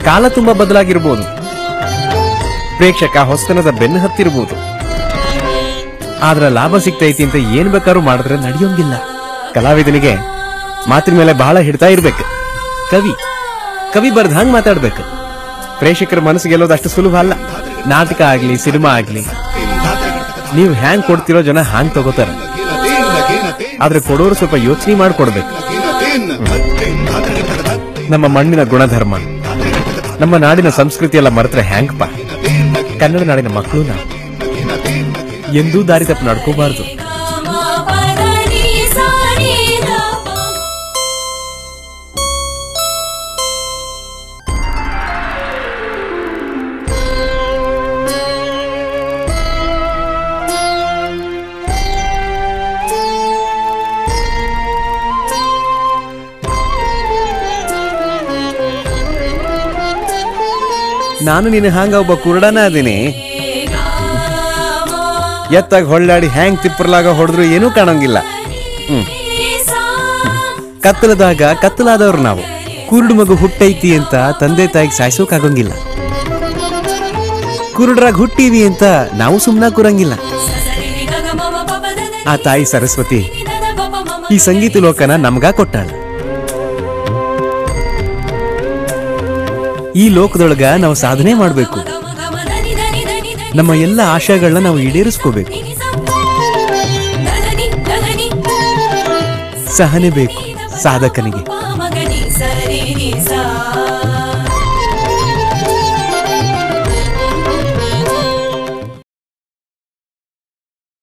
ಕಾಲ ತುಂಬಾ ಬದಲಾಗಿರ್ಬೋದು ಪ್ರೇಕ್ಷಕ ಹೊಸತನದ ಬೆನ್ನು ಹತ್ತಿರ್ಬೋದು ಆದ್ರ ಲಾಭ ಸಿಗ್ತೈತಿ ಅಂತ ಏನ್ ಬೇಕಾದ್ರೂ ಮಾಡಿದ್ರೆ ನಡೆಯೋಂಗಿಲ್ಲ ಕಲಾವಿದನಿಗೆ ಮಾತಿನ ಮೇಲೆ ಬಹಳ ಹಿಡ್ತಾ ಇರ್ಬೇಕು ಕವಿ ಕವಿ ಬರ್ದ್ ಹಂಗ್ ಮಾತಾಡ್ಬೇಕು ಪ್ರೇಕ್ಷಕರ ಮನಸ್ಸು ಗೆಲ್ಲೋದು ಅಷ್ಟು ಸುಲಭ ಅಲ್ಲ ನಾಟಕ ಆಗ್ಲಿ ಸಿನಿಮಾ ಆಗ್ಲಿ ನೀವು ಹ್ಯಾಂಗ್ ಕೊಡ್ತಿರೋ ಜನ ಹ್ಯಾಂಗ್ ತಗೋತಾರ ಆದ್ರೆ ಕೊಡೋರು ಸ್ವಲ್ಪ ಯೋಚನೆ ಮಾಡ್ಕೊಡ್ಬೇಕು ನಮ್ಮ ಮಣ್ಣಿನ ಗುಣಧರ್ಮ ನಮ್ಮ ನಾಡಿನ ಸಂಸ್ಕೃತಿ ಎಲ್ಲ ಮರೆತ್ರೆ ಹ್ಯಾಂಗಪ್ಪ ಕನ್ನಡ ನಾಡಿನ ಮಕ್ಕಳು ನಾವು ಎಂದೂ ದಾರಿ ತಪ್ಪು ನಡ್ಕೋಬಾರ್ದು ನಾನು ನಿನ್ನ ಹಾಂಗ ಒಬ್ಬ ಕುರುಡನ ಅದೀನಿ ಎತ್ತಾಗ ಹೊಳ್ಳಾಡಿ ಹ್ಯಾಂಗ್ ತಿಪ್ಪರ್ಲಾಗ ಹೊಡೆದ್ರು ಏನೂ ಕಾಣಂಗಿಲ್ಲ ಹ್ಮ್ ಕತ್ತಲದಾಗ ಕತ್ತಲಾದವ್ರು ನಾವು ಕುರುಡು ಮಗು ಹುಟ್ಟೈತಿ ಅಂತ ತಂದೆ ತಾಯಿಗೆ ಸಾಯಿಸೋಕಾಗಂಗಿಲ್ಲ ಕುರುಡ್ರಾಗ ಹುಟ್ಟೀವಿ ಅಂತ ನಾವು ಸುಮ್ನ ಕೂರಂಗಿಲ್ಲ ಆ ತಾಯಿ ಸರಸ್ವತಿ ಈ ಸಂಗೀತ ಲೋಕನ ನಮ್ಗ ಕೊಟ್ಟಾಳ ಈ ಲೋಕದೊಳಗ ನಾವು ಸಾಧನೆ ಮಾಡ್ಬೇಕು ನಮ್ಮ ಎಲ್ಲ ಆಶಯಗಳನ್ನ ನಾವು ಈಡೇರಿಸ್ಕೋಬೇಕು ಸಹನೆ ಬೇಕು ಸಾಧಕನಿಗೆ ಸರಿ